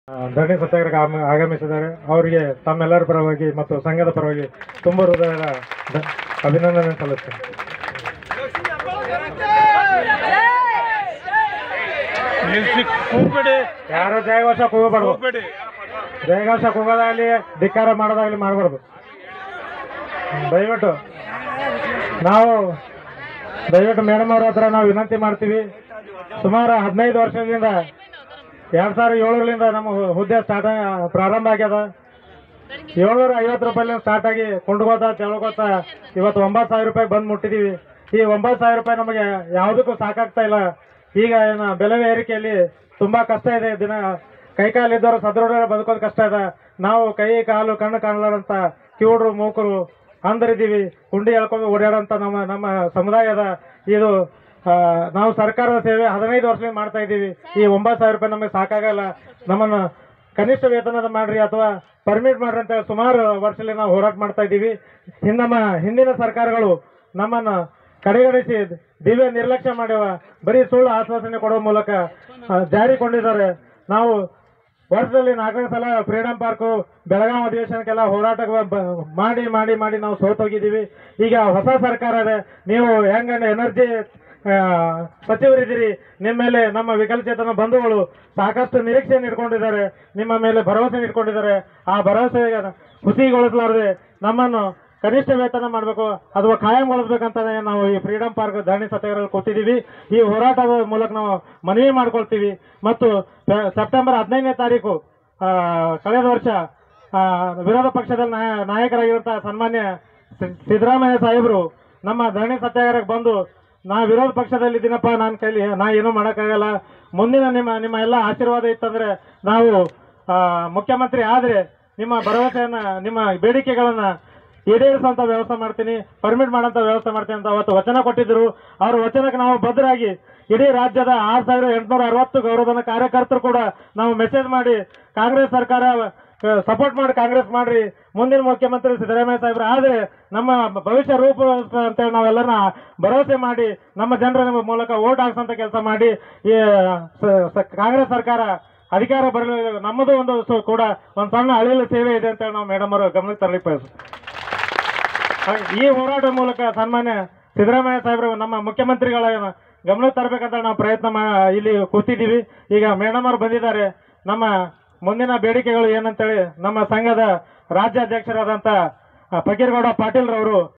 ಆ, ಧರಣಿ ಸತ್ಯಾಗ್ರಹ ಆಮ- ಆಗಮಿಸಿದ್ದಾರೆ ಅವರಿಗೆ ತಮ್ಮೆಲ್ಲರ ಪರವಾಗಿ ಮತ್ತು ಸಂಘದ ಪರವಾಗಿ ತುಂಬ ಹೃದಯದ ಧ- ಅಭಿನಂದನೆ ಸಲ್ಲಿಸ್ತೇನೆ ನಿಲ್ಸಿ ಕೂಗ್ಬೇಡಿ ಯಾರು ಜಯಘೋಷ ಕೂಗಬಾರ್ದು ಕೂಗ್ಬೇಡಿ ಜಯಘೋಷ ಕೂಗೋದಾಗಲಿ ಧಿಕ್ಕಾರ ಮಾಡೋದಾಗಲಿ ಮಾಡಬಾರ್ದು ದಯವಿಟ್ಟು ನಾವು ದಯವಿಟ್ಟು ಮೇಡಮ್ ಅವ್ರ ಹತ್ರ ನಾವು ವಿನಂತಿ ಮಾಡ್ತೀವಿ ಸುಮಾರು ಹದಿನೈದು ವರ್ಷದಿಂದ ಎರಡ್ ಸಾವಿರದ ಏಳರಿಂದ ನಮ್ಮ ಹು- ಹುದ್ದೆ ಸ್ಟಾರ್ಟ್ ಪ್ರಾರಂಭ ಆಗ್ಯದ ಏಳ್ನೂರ ಐವತ್ತು ರೂಪಾಯಿ ಸ್ಟಾರ್ಟ್ ಆಗಿ ಕೊಂಡ್ಕೋತ ತೆಳ್ಕೋತ ಇವತ್ತು ಒಂಬತ್ತು ಸಾವಿರ ರೂಪಾಯಿ ಬಂದು ಮುಟ್ಟಿದೀವಿ ಈ ಒಂಬತ್ತು ಸಾವಿರ ರೂಪಾಯಿ ನಮಗೆ ಯಾವುದಕ್ಕೂ ಸಾಕಾಗ್ತಾ ಇಲ್ಲ ಈಗ ಏನು ಬೆಲೆ ಏರಿಕೆಯಲ್ಲಿ ತುಂಬಾ ಕಷ್ಟ ಇದೆ ದಿನ ಕೈ ಕಾಲು ಇದ್ದವರು ಸದೃಢ ಬದುಕೋದು ಕಷ್ಟ ಇದೆ ನಾವು ಕೈ ಕಾಲು ಕಣ್ಣು ಕಾಣಲಾರಂತ ಕಿವುಡ್ರು ಮೂಕರು ಅಂದರಿದ್ದೀವಿ ಕುಂಡಿ ಎಳ್ಕೊಂಡು ಓಡಾಡಂತ ನಮ್ಮ ನಮ್ಮ ಸಮುದಾಯದ ಇದು ಆ, ನಾವು ಸರ್ಕಾರದ ಸೇವೆ ಹದಿನೈದು ವರ್ಷದಿಂದ ಮಾಡ್ತಾ ಇದ್ದೀವಿ ಈ ಒಂಬತ್ತು ಸಾವಿರ ರೂಪಾಯಿ ನಮಗೆ ಸಾಕಾಗಲ್ಲ ನಮ್ಮನ್ನು ಕನಿಷ್ಠ ವೇತನದ ಮಾಡ್ರಿ ಅಥವಾ ಪರ್ಮಿಟ್ ಮಾಡ್ರಿ ಅಂತ ಹೇಳಿ ಸುಮಾರು ವರ್ಷದಲ್ಲಿ ನಾವು ಹೋರಾಟ ಮಾಡ್ತಾ ಇದ್ದೀವಿ ಇನ್ನು ನಮ್ಮ ಹಿಂದಿನ ಸರ್ಕಾರಗಳು ನಮ್ಮನ್ನ ಕಡೆಗಣಿಸಿ ದಿವ್ಯ ನಿರ್ಲಕ್ಷ್ಯ ಮಾಡ್ಯವ ಬರೀ ಸುಳ್ಳು ಆಶ್ವಾಸನೆ ಕೊಡುವ ಮೂಲಕ ಆ, ಜಾರಿಕೊಂಡಿದ್ದಾರೆ ನಾವು ವರ್ಷದಲ್ಲಿ ನಾಲ್ಕನೇ ಸಲ ಫ್ರೀಡಂ ಪಾರ್ಕು ಬೆಳಗಾವಿ ಅಧಿವೇಶನಕ್ಕೆಲ್ಲ ಹೋರಾಟ ಮಾಡಿ ಮಾಡಿ ಮಾಡಿ ನಾವು ಸೋತೋಗಿದ್ದೀವಿ ಈಗ ಹೊಸ ಸರ್ಕಾರ ಇದೆ ನೀವು ಹೆಂಗ ಎನರ್ಜಿ ಸಚಿವರಿದ್ದೀರಿ ನಿಮ್ಮ ಮೇಲೆ ನಮ್ಮ ವಿಕಲಚೇತನ ಬಂಧುಗಳು ಸಾಕಷ್ಟು ನಿರೀಕ್ಷೆಯನ್ನು ಇಟ್ಕೊಂಡಿದ್ದಾರೆ ನಿಮ್ಮ ಮೇಲೆ ಭರವಸೆ ಇಟ್ಕೊಂಡಿದ್ದಾರೆ ಆ ಭರವಸೆ ಹುಸಿಗೊಳಿಸಲಾರದೆ ನಮ್ಮನ್ನು ಕನಿಷ್ಠ ವೇತನ ಮಾಡಬೇಕು ಅಥವಾ ಕಾಯಂಗೊಳಿಸ್ಬೇಕಂತಾನೆ ನಾವು ಈ ಫ್ರೀಡಂ ಪಾರ್ಕ್ ಧರಣಿ ಸತ್ಯಾಗ್ರಹ ಕೂತಿದ್ದೀವಿ ಈ ಹೋರಾಟದ ಮೂಲಕ ನಾವು ಮನವಿ ಮಾಡ್ಕೊಳ್ತೀವಿ ಮತ್ತು ಸೆ- ಸೆಪ್ಟೆಂಬರ್ ಹದಿನೈದನೇ ತಾರೀಕು ಆ, ಕಳೆದ ವರ್ಷ ಆ, ವಿರೋಧ ಪಕ್ಷದ ನಾಯ- ನಾಯಕರಾಗಿರುವಂತಹ ಸನ್ಮಾನ್ಯ ಸಿ- ಸಿದ್ದರಾಮಯ್ಯ ಸಾಹೇಬರು ನಮ್ಮ ಧರಣಿ ಸತ್ಯಾಗ್ರಹಕ್ಕೆ ಬಂದು ನಾ ವಿರೋಧ ಪಕ್ಷದಲ್ಲಿದ್ದೀನಪ್ಪ ನನ್ನ ಕೈಲಿ ನಾ ಏನೂ ಮಾಡೋಕ್ಕಾಗಲ್ಲ ಮುಂದಿನ ನಿಮ್ಮ ನಿಮ್ಮ ಎಲ್ಲ ಆಶೀರ್ವಾದ ಇತ್ತಂದ್ರೆ ನಾವು ಆ, ಮುಖ್ಯಮಂತ್ರಿ ಆದ್ರೆ ನಿಮ್ಮ ಭರವಸೆಯನ್ನ ನಿಮ್ಮ ಬೇಡಿಕೆಗಳನ್ನ ಈಡೇರಿಸುವಂತ ವ್ಯವಸ್ಥೆ ಮಾಡ್ತೀನಿ ಪರ್ಮಿಟ್ ಮಾಡೋಂಥ ವ್ಯವಸ್ಥೆ ಮಾಡ್ತೀನಿ ಅಂತ ಅವತ್ತು ವಚನ ಕೊಟ್ಟಿದ್ರು ಅವ್ರ ವಚನಕ್ಕೆ ನಾವು ಬದ್ಧರಾಗಿ ಇಡೀ ರಾಜ್ಯದ ಆರು ಸಾವಿರ ಎಂಟುನೂರ ಅರವತ್ತು ಗೌರವಧನ ಕಾರ್ಯಕರ್ತರು ಕೂಡ ನಾವು ಮೆಸೇಜ್ ಮಾಡಿ ಕಾಂಗ್ರೆಸ್ ಸರ್ಕಾರ ಸಪೋರ್ಟ್ ಮಾಡಿ ಕಾಂಗ್ರೆಸ್ ಮಾಡ್ರಿ ಮುಂದಿನ ಮುಖ್ಯಮಂತ್ರಿ ಸಿದ್ದರಾಮಯ್ಯ ಸಾಹೇಬ್ರು ಆದ್ರೆ ನಮ್ಮ ಭವಿಷ್ಯ ರೂಪ ಅಂತೇಳಿ ನಾವೆಲ್ಲರನ್ನ ಭರವಸೆ ಮಾಡಿ ನಮ್ಮ ಜನರ ನಮ್ಮ ಮೂಲಕ ಓಟ್ ಹಾಕ್ಸಂತ ಕೆಲಸ ಮಾಡಿ ಈ ಸ- ಸ- ಕಾಂಗ್ರೆಸ್ ಸರ್ಕಾರ ಅಧಿಕಾರ ಬರಲು ನಮ್ಮದು ಒಂದು ಸು- ಕೂಡ ಒಂದು ಸಣ್ಣ ಅಳಿಲು ಸೇವೆ ಇದೆ ಅಂತೇಳಿ ನಾವು ಮೇಡಮ್ ಅವರು ಗಮನಕ್ಕೆ ತರಲಿಕ್ಕೆ ಬಯಸ್ತೀವಿ. ಹಾಗೆ ಈ ಹೋರಾಟ ಮೂಲಕ ಸನ್ಮಾನ್ಯ ಸಿದ್ದರಾಮಯ್ಯ ಸಾಹೇಬರು ನಮ್ಮ ಮುಖ್ಯಮಂತ್ರಿಗಳ ಗಮನಕ್ಕೆ ತರಬೇಕಂತ ನಾವು ಪ್ರಯತ್ನ ಮಾ ಇಲ್ಲಿ ಕೂತಿದ್ದೀವಿ ಈಗ ಮೇಡಮ್ ಅವರು ಬಂದಿದ್ದಾರೆ ನಮ್ಮ ಮುಂದಿನ ಬೇಡಿಕೆಗಳು ಏನಂತೇಳಿ ನಮ್ಮ ಸಂಘದ ರಾಜ್ಯಾಧ್ಯಕ್ಷರಾದಂಥ ಫಕೀರ್ಗೌಡ ಪಾಟೀಲ್ ರವರು